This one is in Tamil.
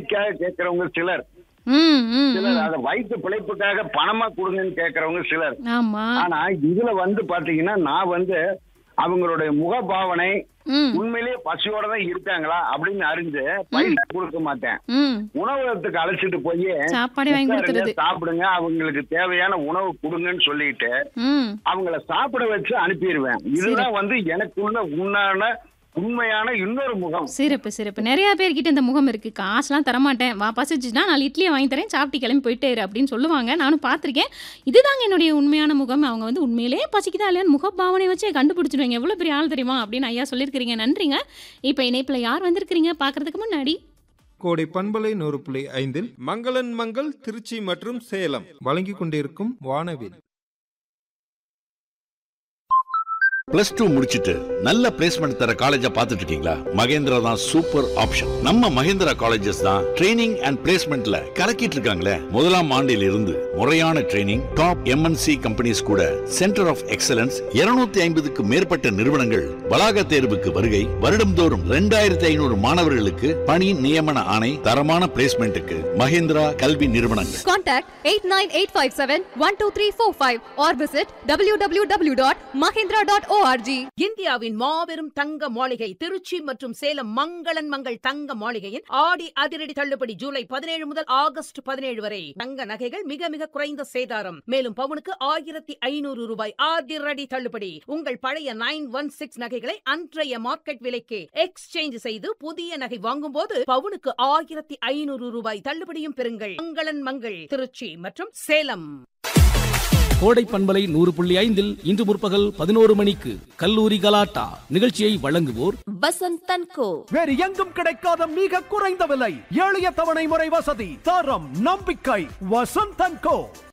தேவைக்காக கேட்கறவங்க சிலர் ம் ம் சிலர் அதை வயிற்று பிழைப்புக்காக பணமா கொடுங்கன்னு கேட்கறவங்க சிலர் ஆமா ஆனா இதுல வந்து பாத்தீங்கன்னா நான் வந்து அவங்களுடைய முகபாவனை ம் உண்மையிலேயே பசியோட தான் இருக்காங்களா அப்படின்னு அறிஞ்சு பைசா கொடுக்க மாட்டேன் ம் உணவகத்துக்கு அழைச்சிட்டு போய் சாப்பாடு வாங்கி உட்காருங்க, கொடுத்துருது சாப்பிடுங்க அவங்களுக்கு தேவையான உணவு கொடுங்கன்னு சொல்லிட்டு ம் அவங்கள சாப்பிட வச்சு அனுப்பிடுவேன் இதுதான் வந்து எனக்குள்ள உண்டான உண்மையான இன்னொரு முகம் சிறப்பு சிறப்பு நிறைய பேர்கிட்ட இந்த முகம் இருக்கு காசுலாம் தரமாட்டேன் வா பசிச்சுன்னா நாலு இட்லியை வாங்கி தரேன் சாப்பிட்டு கிளம்பி போயிட்டே இரு அப்படின்னு சொல்லுவாங்க நானும் பார்த்துருக்கேன் இதுதாங்க என்னுடைய உண்மையான முகம் அவங்க வந்து உண்மையிலேயே பசிக்குதா இல்லையான்னு முகபாவனை வச்சே கண்டுபிடிச்சிடுவாங்க எவ்வளோ பெரிய ஆள் தெரியுமா அப்படின்னு ஐயா சொல்லியிருக்கிறீங்க நன்றிங்க இப்போ இணைப்பில் யார் வந்திருக்கிறீங்க பார்க்கறதுக்கு முன்னாடி கோடை பண்பலை நூறு புள்ளி ஐந்தில் மங்களன் மங்கள் திருச்சி மற்றும் சேலம் வழங்கிக் கொண்டிருக்கும் வானவில் பிளஸ் டூ முடிச்சிட்டு நல்ல பிளேஸ்மெண்ட் தர காலேஜ பாத்துட்டு இருக்கீங்களா மகேந்திரா தான் சூப்பர் ஆப்ஷன் நம்ம மகேந்திரா காலேஜஸ் தான் ட்ரைனிங் அண்ட் பிளேஸ்மெண்ட்ல கலக்கிட்டு இருக்காங்களே முதலாம் ஆண்டில் இருந்து முறையான ட்ரைனிங் டாப் எம்என்சி கம்பெனிஸ் கூட சென்டர் ஆஃப் எக்ஸலன்ஸ் 250 ஐம்பதுக்கு மேற்பட்ட நிறுவனங்கள் வளாக தேர்வுக்கு வருகை வருடம்தோறும் ரெண்டாயிரத்தி ஐநூறு மாணவர்களுக்கு பணி நியமன ஆணை தரமான பிளேஸ்மெண்ட்டுக்கு மகேந்திரா கல்வி நிறுவனங்கள் Contact 89857-12345 or visit www.mahindra.org. இந்தியாவின் மாபெரும் தங்க மாளிகை திருச்சி மற்றும் சேலம் மங்களன் மங்கள் தங்க மாளிகையின் ஆடி அதிரடி தள்ளுபடி ஜூலை பதினேழு முதல் ஆகஸ்ட் பதினேழு வரை தங்க நகைகள் மிக மிக குறைந்த சேதாரம் மேலும் பவுனுக்கு ஆயிரத்தி ஐநூறு ரூபாய் அதிரடி தள்ளுபடி உங்கள் பழைய நைன் ஒன் சிக்ஸ் நகைகளை அன்றைய மார்க்கெட் விலைக்கு எக்ஸ்சேஞ்ச் செய்து புதிய நகை வாங்கும்போது பவுனுக்கு ஆயிரத்தி ஐநூறு ரூபாய் தள்ளுபடியும் பெறுங்கள் மங்களன் மங்கள் திருச்சி மற்றும் சேலம் கோடை பண்பலை நூறு புள்ளி ஐந்தில் இன்று முற்பகல் பதினோரு மணிக்கு கல்லூரி கலாட்டா நிகழ்ச்சியை வழங்குவோர் Basant Tanko. வேறு எங்கும் கிடைக்காத மிக குறைந்த விலை எளிய தவணை முறை வசதி தரம் நம்பிக்கை வசந்தன் கோ